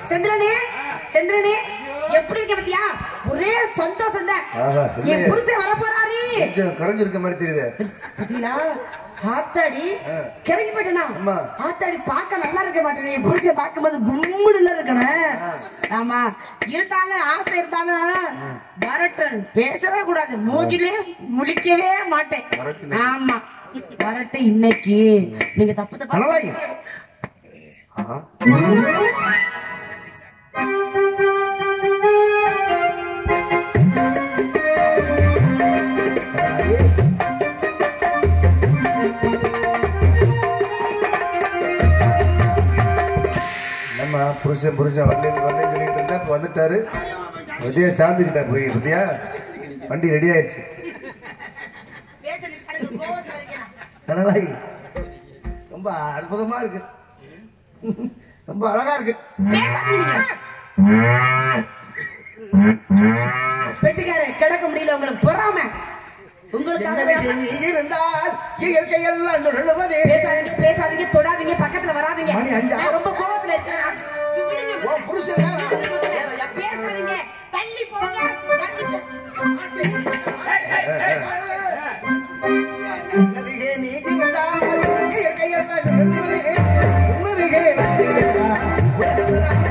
செந்திரனே செந்திரனே எப்படி இருக்க பத்தியா ஒரே சந்தோஷம் தான் ஆஹா, இல்லையே. என் புருஷன் வர போறாரு கொஞ்சம் கரைஞ்சிருக்க மாதிரி தெரியுது பாத்தீங்களா ஆத்தாடி கிறங்கி போயிட்டனா ஆமா. ஆத்தாடி பார்க்க நல்லா இருக்க மாட்டேன் என் புருஷன் பார்க்கும்போது கும்முடுல இருக்கணும் ஆமா இருந்தாலும் ஆசை இருந்தாலும் வரட்டன் பேசவே கூடாது மூஞ்சிலே முழிக்கவே மாட்டேன் வரட்டுன்னு. ஆமா வரட்டும் இன்னைக்கு நீங்க தப்பு தப்பா அனலாய். ஆஹா. நம்ம புருஷன் புருஷன் வரலன்னு வரலன்னு சொல்லிட்டு இருந்தா இப்ப வந்துட்டாரு விதியா சாந்துக்கிட்டா போய் விதியா வண்டி ரெடி ஆயிடுச்சு கடலாய் ரொம்ப அற்புதமா இருக்கு ரொம்ப அழகா இருக்கு பேசாதீங்க. பெட்டிக்கார கிடக்க முடியல உங்களுக்கு பொறாம உங்களுக்காக என்னவே நீ இருந்தால் இயற்கை எல்லாம் சொல்லுவதே பேசாதீங்க பேசாதீங்க தொடாதீங்க பக்கத்துல வராதீங்க மணி அஞ்சு. நான் ரொம்ப கோவத்துல இருக்கேன் விடுங்க. ஓ புருஷன் தான். பேசாதீங்க தள்ளி போங்க தள்ளி போ- நதிகே நீ இருந்தால் இயற்கை எல்லாம் சொல்லுவதே உணர்கே நான் இருந்தால்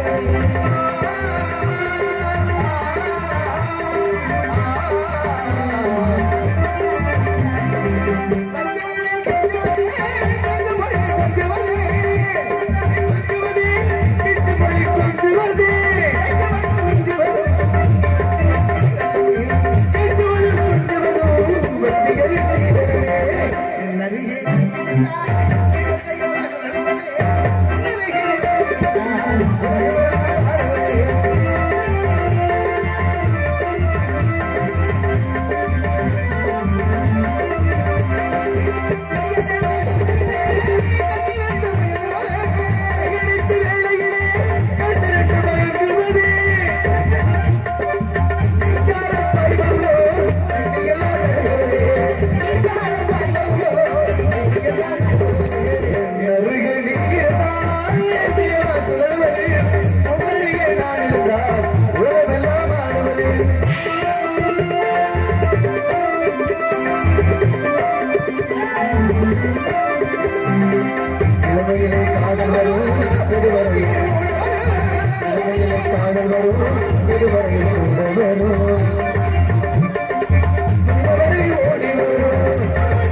இளமையிலே காதல் வரும் பெருவரை இளமையிலே காதல் வரும் பெருவரை கூட வரும் பெருவரை ஓடி வரும்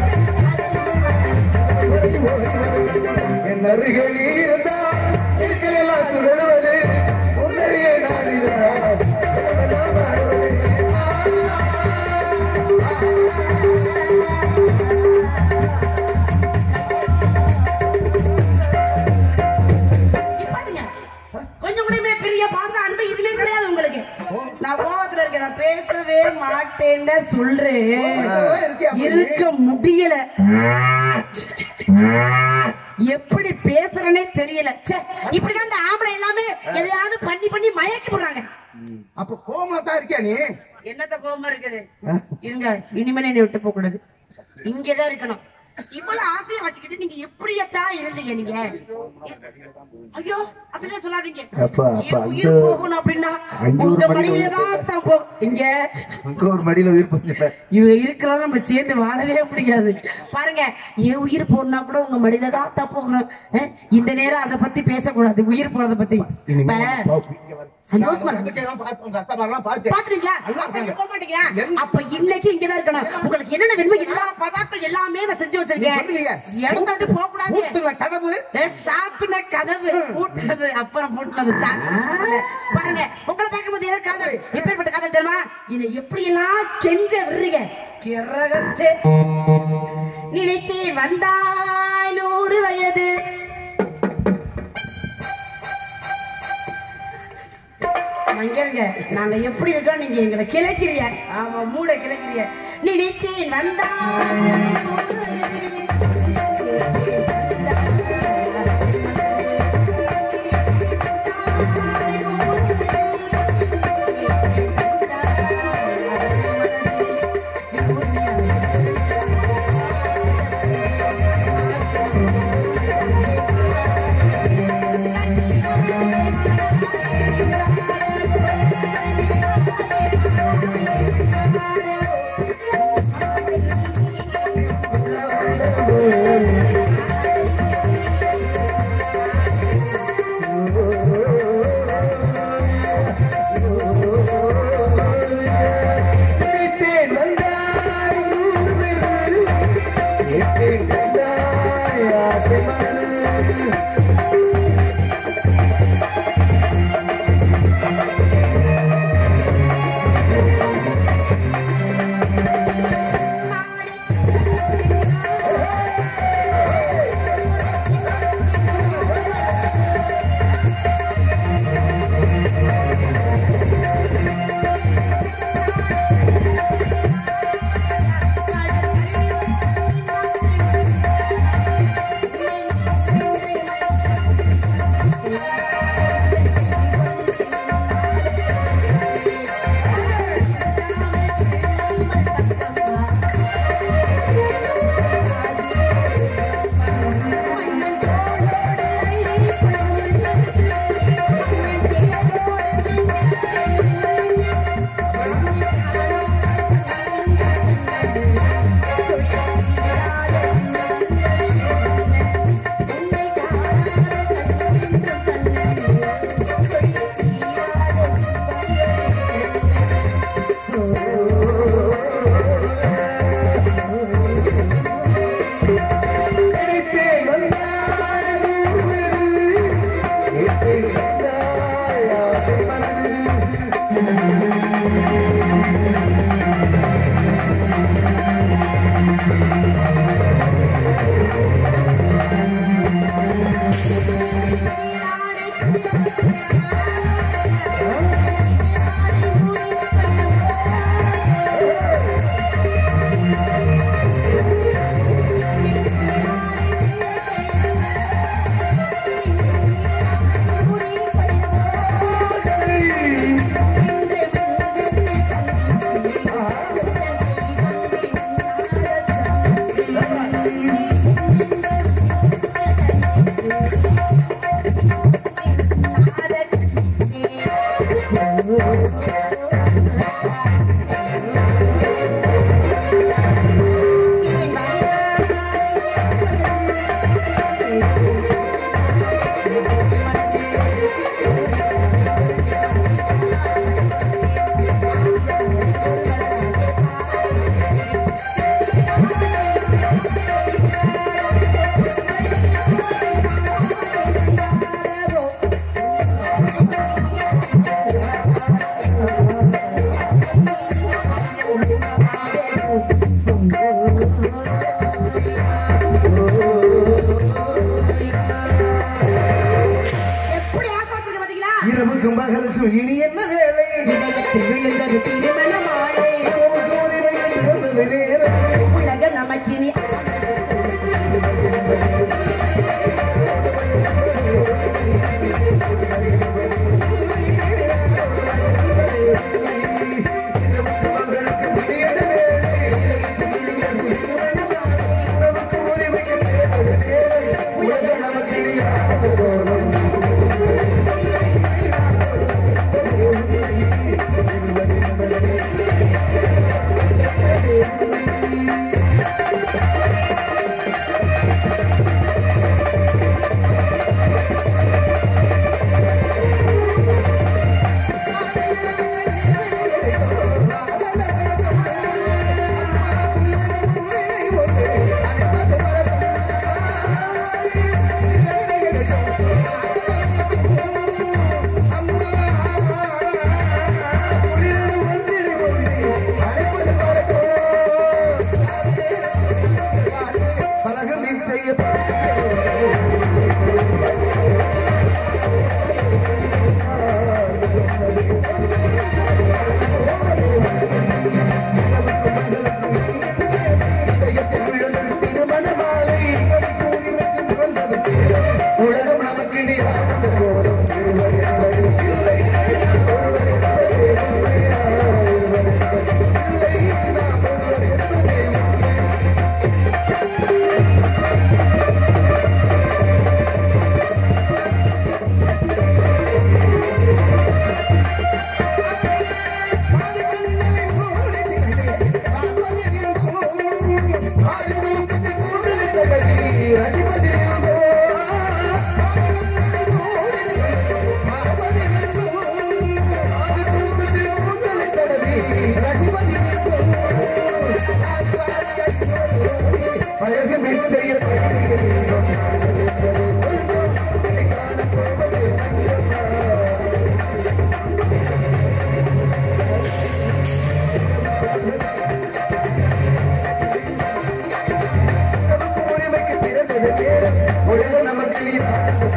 பெருவரை ஓடி வரும். என் அருகில் நீ இருந்தால் எல்லாம் சுழலுவது உன்னையே நான் இருந்தால் உலகமெல்லாம் ஆடுவது. நிப்பாட்டுங்க. கொஞ்சம் கூட இனிமே பிரிய பாசம் அன்பு இதுவே கிடையாது உங்களுக்கு நான் கோவத்துல இருக்கேன் நான் பேசவே மாட்டேன்னு சொல்றேன் இருக்க முடியல எப்படி பேசுறேனே தெரியல ச்சே, இப்படிதான் இந்த ஆம்பளை எல்லாமே எதையாவது பண்ணி பண்ணி மயக்கி போடுறாங்க அப்ப கோமா தான் இருக்கியா நீ என்னத்த கோவமா இருக்குது இருங்க இனிமேல் என்னை விட்டு போக கூடாது இங்கதான் இருக்கணும் இவ்வளவு ஆசையை வச்சுக்கிட்டு நீங்க எப்படியத்தான் இருந்தீங்க நீங்க ஐயோ அப்படிலாம் சொல்லாதீங்க அப்பா, அப்பா, என் உயிர் அந்த- போகணும் அப்படின்னா அங்க ஒரு உங்க மணி மடியில தான் தான் போ இங்க அங்க ஒரு மடியில உயிர் போச்சுல இவ இருக்கிறோம் நம்ம சேர்ந்து வாழவே முடியாது பாருங்க என் உயிர் போனா கூட உங்க மடியில தான் தான் போகணும் அஹ், இந்த நேரம் அதை பத்தி பேசக்கூடாது உயிர் போறத பத்தி இப்ப சந்தோஷமா இருக்கு. பாத்துறீங்களா நல்லா அப்ப இருக்காங்க. போக மாட்டீங்களா எங்க- அப்ப இன்னைக்கு இங்கதான் இருக்கணும் உங்களுக்கு என்னென்ன வேணுமோ எல்லா பதார்த்தம் எல்லாமே நான் செஞ்சு வச்சிருக்கேன் சொல்லுவீங்க. இடத்த விட்டு போக கூடாது கதவு ஏ, சாத்தின கதவு பூட்டுறது அப்புறம் பூட்டுனது சாத்தினது. பாருங்க உங்களை பார்க்கும்போது எனக்கு காதல் எப்பேற்பட்ட காதல் தெரியுமா இதை எப்படி எல்லாம் கெஞ்ச விடுறீங்க கிரகத்தே நினைத்தேன் வந்தாய் நூறு வயது மங்கருங்க நாங்க எப்படி இருக்கோம் நீங்க எங்களை கிழக்கிறீங்க ஆமா மூட கிழக்கிறீங்க நினைத்தேன் வந்தாய் நூறு வயது. Thank ஆசை மனது பிடித்தேன் வந்தாய் ஊர்வது. கேட்டேன் வந்தாய் ஆசை மனது. எப்படி ஆசை வச்சிருக்க பாத்தீங்களா இரவுக்கும் பகலுக்கும் இனி என்ன வேலை இதயத்தில் விழுந்தது திருமண மாலை உரிமையில் பிறந்தது நேரம் உலக நமக்கினி இரவுக்கும் பகலுக்கும் இனியது வேலை உறவுக்கும் உரிமையில் பிறந்தது நேரம் உலகம் நமக்கு இனியாத தோறும்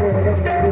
போதும்